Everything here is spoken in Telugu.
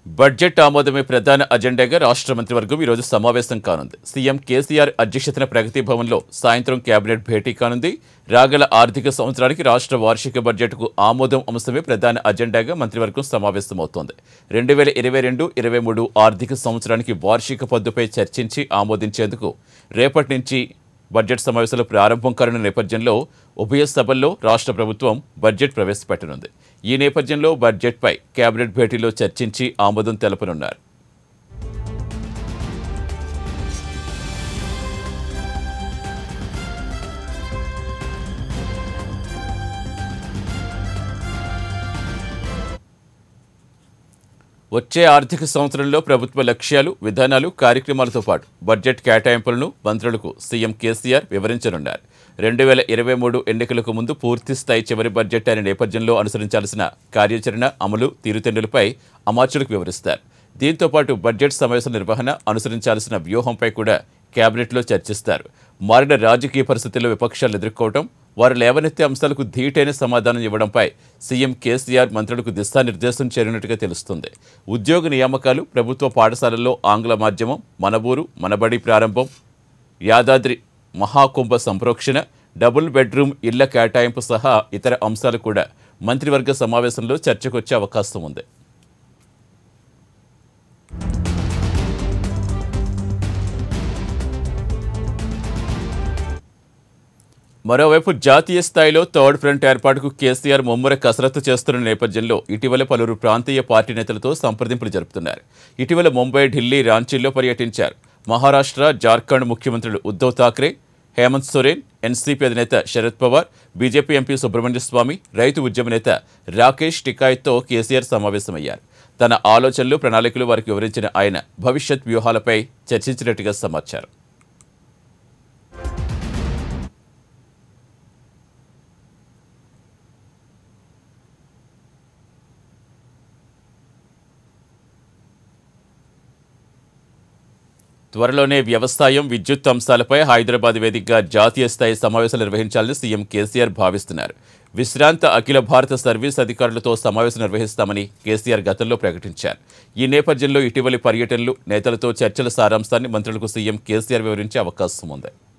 బడ్జెట్ ఆమోదమే ప్రధాన అజెండాగా రాష్ట్ర మంత్రివర్గం ఈరోజు సమావేశం కానుంది సీఎం కేసీఆర్ అధ్యక్షతన ప్రగతి భవన్లో సాయంత్రం కేబినెట్ భేటీ కానుంది రాగల ఆర్థిక సంవత్సరానికి రాష్ట్ర వార్షిక బడ్జెట్కు ఆమోదం అంశమే ప్రధాన అజెండాగా మంత్రివర్గం సమావేశమవుతోంది రెండు వేల ఇరవై రెండు ఇరవై మూడు ఆర్థిక సంవత్సరానికి వార్షిక పద్దుపై చర్చించి ఆమోదించేందుకు రేపటి నుంచి బడ్జెట్ సమావేశాలు ప్రారంభం కానున్న నేపథ్యంలో ఉభయ సభల్లో రాష్ట్ర ప్రభుత్వం బడ్జెట్ ప్రవేశపెట్టనుంది ఈ నేపథ్యంలో బడ్జెట్పై కేబినెట్ భేటీలో చర్చించి ఆమోదం తెలపనున్నారు వచ్చే ఆర్థిక సంవత్సరంలో ప్రభుత్వ లక్ష్యాలు విధానాలు కార్యక్రమాలతో పాటు బడ్జెట్ కేటాయింపులను మంత్రులకు సీఎం కేసీఆర్ వివరించనున్నారు రెండు వేల ఇరవై మూడు ఎన్నికలకు ముందు పూర్తి స్థాయి చివరి బడ్జెట్ అనే నేపథ్యంలో అనుసరించాల్సిన కార్యాచరణ అమలు తీరుతెన్నులపై అమాత్యులకు వివరిస్తారు దీంతో పాటు బడ్జెట్ సమావేశం నిర్వహణ అనుసరించాల్సిన వ్యూహంపై కూడా కేబినెట్లో చర్చిస్తారు మారిన రాజకీయ పరిస్థితుల్లో విపక్షాలు ఎదుర్కోవడం వారు లేవనెత్తే అంశాలకు ధీటైన సమాధానం ఇవ్వడంపై సీఎం కేసీఆర్ మంత్రులకు దిశానిర్దేశం చేరినట్టుగా తెలుస్తుంది ఉద్యోగ నియామకాలు ప్రభుత్వ పాఠశాలల్లో ఆంగ్ల మాధ్యమం మనబూరు మనబడి ప్రారంభం యాదాద్రి మహాకుంభ సంప్రోక్షణ డబుల్ బెడ్రూమ్ ఇళ్ల కేటాయింపు సహా ఇతర అంశాలు కూడా మంత్రివర్గ సమావేశంలో చర్చకొచ్చే అవకాశం ఉంది మరోవైపు జాతీయ స్థాయిలో థర్డ్ ఫ్రంట్ ఏర్పాటుకు కేసీఆర్ ముమ్మర కసరత్తు చేస్తున్న నేపథ్యంలో ఇటీవల పలువురు ప్రాంతీయ పార్టీ నేతలతో సంప్రదింపులు జరుపుతున్నారు ఇటీవల ముంబై ఢిల్లీ రాంచీల్లో పర్యటించారు మహారాష్ట్ర జార్ఖండ్ ముఖ్యమంత్రులు ఉద్ధవ్ ఠాక్రే హేమంత్ సోరెన్ ఎన్సీపీ అధినేత శరద్ పవార్ బీజేపీ ఎంపీ సుబ్రహ్మణ్య స్వామి రైతు ఉద్యమ నేత రాకేష్ టికాయత్తో కేసీఆర్ సమావేశమయ్యారు తన ఆలోచనలు ప్రణాళికలు వారికి వివరించిన ఆయన భవిష్యత్ వ్యూహాలపై చర్చించినట్టుగా సమాచారం త్వరలోనే వ్యవసాయం విద్యుత్ అంశాలపై హైదరాబాద్ వేదికగా జాతీయ స్థాయి సమావేశాలు నిర్వహించాలని సీఎం కేసీఆర్ భావిస్తున్నారు విశ్రాంత అఖిల భారత సర్వీస్ అధికారులతో సమావేశం నిర్వహిస్తామని కేసీఆర్ గతంలో ప్రకటించారు ఈ నేపథ్యంలో ఇటీవలి పర్యటనలు నేతలతో చర్చల సారాంశాన్ని మంత్రులకు సీఎం కేసీఆర్ వివరించే అవకాశం ఉంది